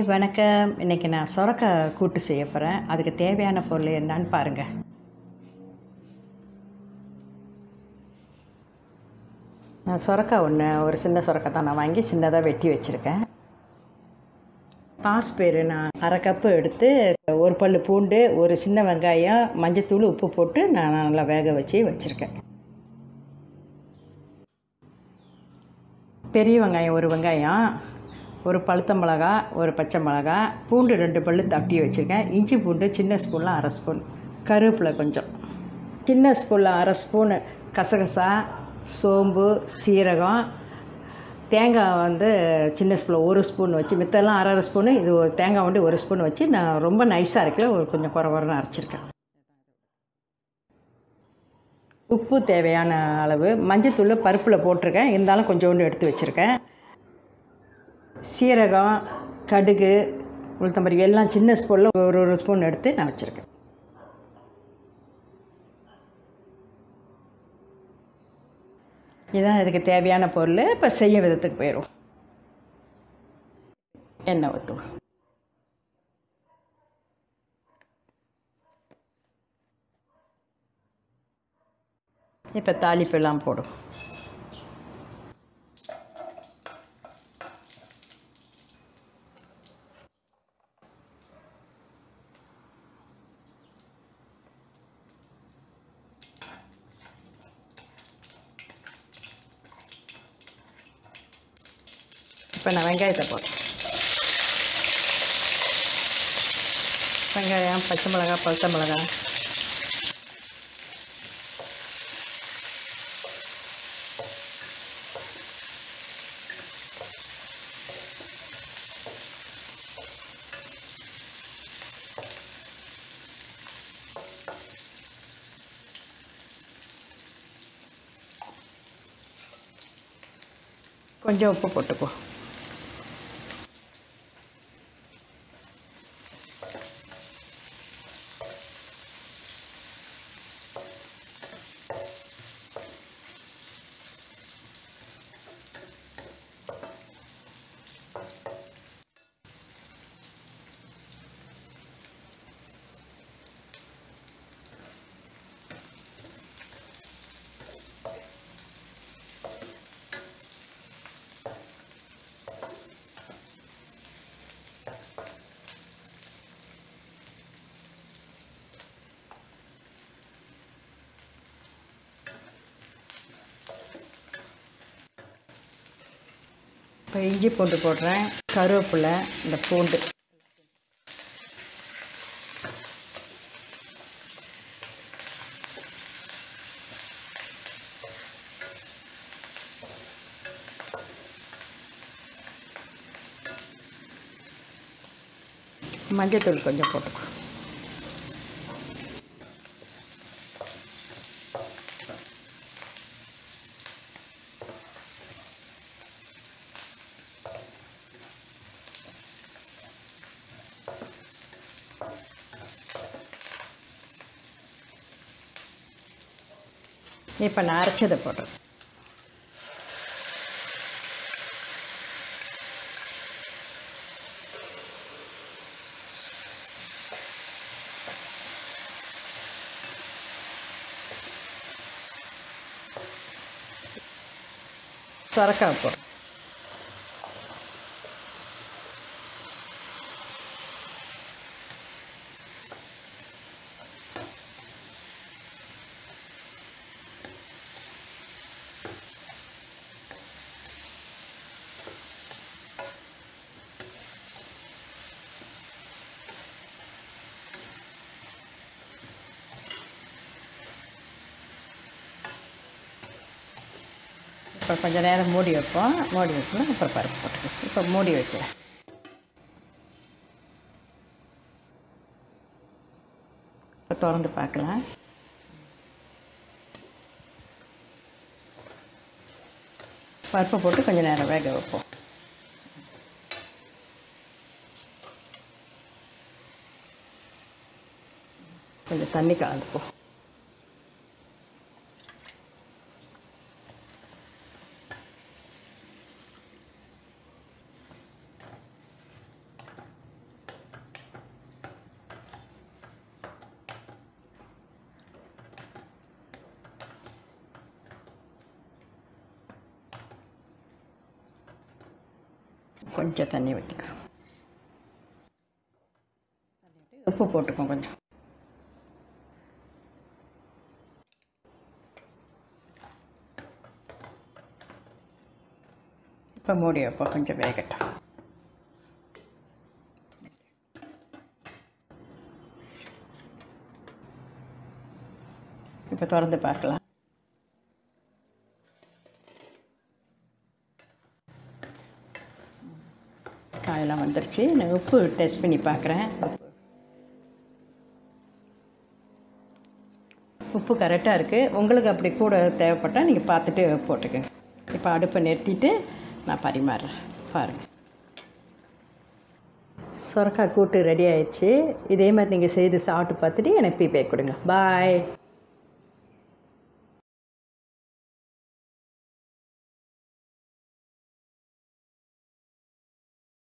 hi வணக்கம் இன்றைக்கி நான் சொரக்காய் கூட்டு செய்ய போகிறேன் அதுக்கு தேவையான பொருள் என்னன்னு பாருங்கள் நான் சொரக்காய் ஒன்று ஒரு சின்ன சொரக்காய் தான் நான் வாங்கி சின்னதாக வெட்டி வச்சுருக்கேன் பாஸ் பேர் நான் அரை கப்பு எடுத்து ஒரு பல் பூண்டு ஒரு சின்ன வெங்காயம் மஞ்சத்தூள் உப்பு போட்டு நான் நல்லா வேக வச்சு வச்சுருக்கேன் பெரிய வெங்காயம் ஒரு வெங்காயம் ஒரு பழுத்த மிளகா ஒரு பச்சை மிளகா பூண்டு ரெண்டு பல்லு தட்டி வச்சுருக்கேன் இஞ்சி பூண்டு சின்ன ஸ்பூனில் அரை ஸ்பூன் கருவேப்பிலை கொஞ்சம் சின்ன ஸ்பூனில் அரை ஸ்பூனு கசகசா சோம்பு சீரகம் தேங்காய் வந்து சின்ன ஸ்பூனில் ஒரு ஸ்பூன் வச்சு மித்தெல்லாம் அரை அரை ஸ்பூனு இது ஒரு தேங்காய் வந்து ஒரு ஸ்பூன் வச்சு நான் ரொம்ப நைஸாக இருக்கல ஒரு கொஞ்சம் குறை குறைன்னு அரைச்சிருக்கேன் உப்பு தேவையான அளவு மஞ்சத்தூள் பருப்பில் போட்டிருக்கேன் இருந்தாலும் கொஞ்சோண்டு எடுத்து வச்சுருக்கேன் சீரகம் கடுகு உளுத்தம்பருப்பு எல்லாம் சின்ன ஸ்பூனில் ஒரு ஒரு ஸ்பூன் எடுத்து நான் வச்சுருக்கேன் இதுதான் இதுக்கு தேவையான பொருள் இப்போ செய்ய விதத்துக்கு போயிடும் எண்ணெய் ஊற்றுவோம் இப்போ தாளிப்பெல்லாம் போடும் இப்போ நான் வெங்காயத்தை போட்டேன் வெங்காயம் பச்சை மிளகா பழுத்த மிளகா கொஞ்சம் உப்பு போட்டுக்கோ இப்போ இஞ்சி பூண்டு போடுறேன் கருவேப்பிலை இந்த பூண்டு மஞ்சத்தூள் கொஞ்சம் போட்டுக்கோ இப்போ நான் அரைச்சதை போடுறேன் சொரக்காய் போடுறேன் இப்போ கொஞ்சம் நேரம் மூடி வைப்போம் மூடி வைக்கணும் அப்புறம் பருப்பு போட்டுக்கலாம் இப்போ மூடி வைக்கிறேன் இப்போ திறந்து பார்க்கலாம் பருப்பை போட்டு கொஞ்சம் நேரம் வேக வைப்போம் கொஞ்சம் தண்ணி கலந்துப்போம் கொஞ்சம் தண்ணி ஊற்றிக்கோ உப்பு போட்டுக்கோ கொஞ்சம் இப்போ மூடி வைப்போம் கொஞ்சம் வேகட்டும் இப்போ திறந்து பார்க்கலாம் காயெல்லாம் வந்துருச்சு நான் உப்பு டெஸ்ட் பண்ணி பார்க்குறேன் உப்பு கரெக்டாக இருக்குது உங்களுக்கு அப்படி கூட தேவைப்பட்டால் நீங்கள் பார்த்துட்டு போட்டுக்கோங்க இப்போ அடுப்பை நிறுத்திட்டு நான் பரிமாறுறேன் பாருங்கள் சுரக்காய் கூட்டு ரெடி ஆயிடுச்சு இதே மாதிரி நீங்கள் செய்து சாப்பிட்டு பார்த்துட்டு எனக்கு ஃபீட்பேக் கொடுங்க பாய்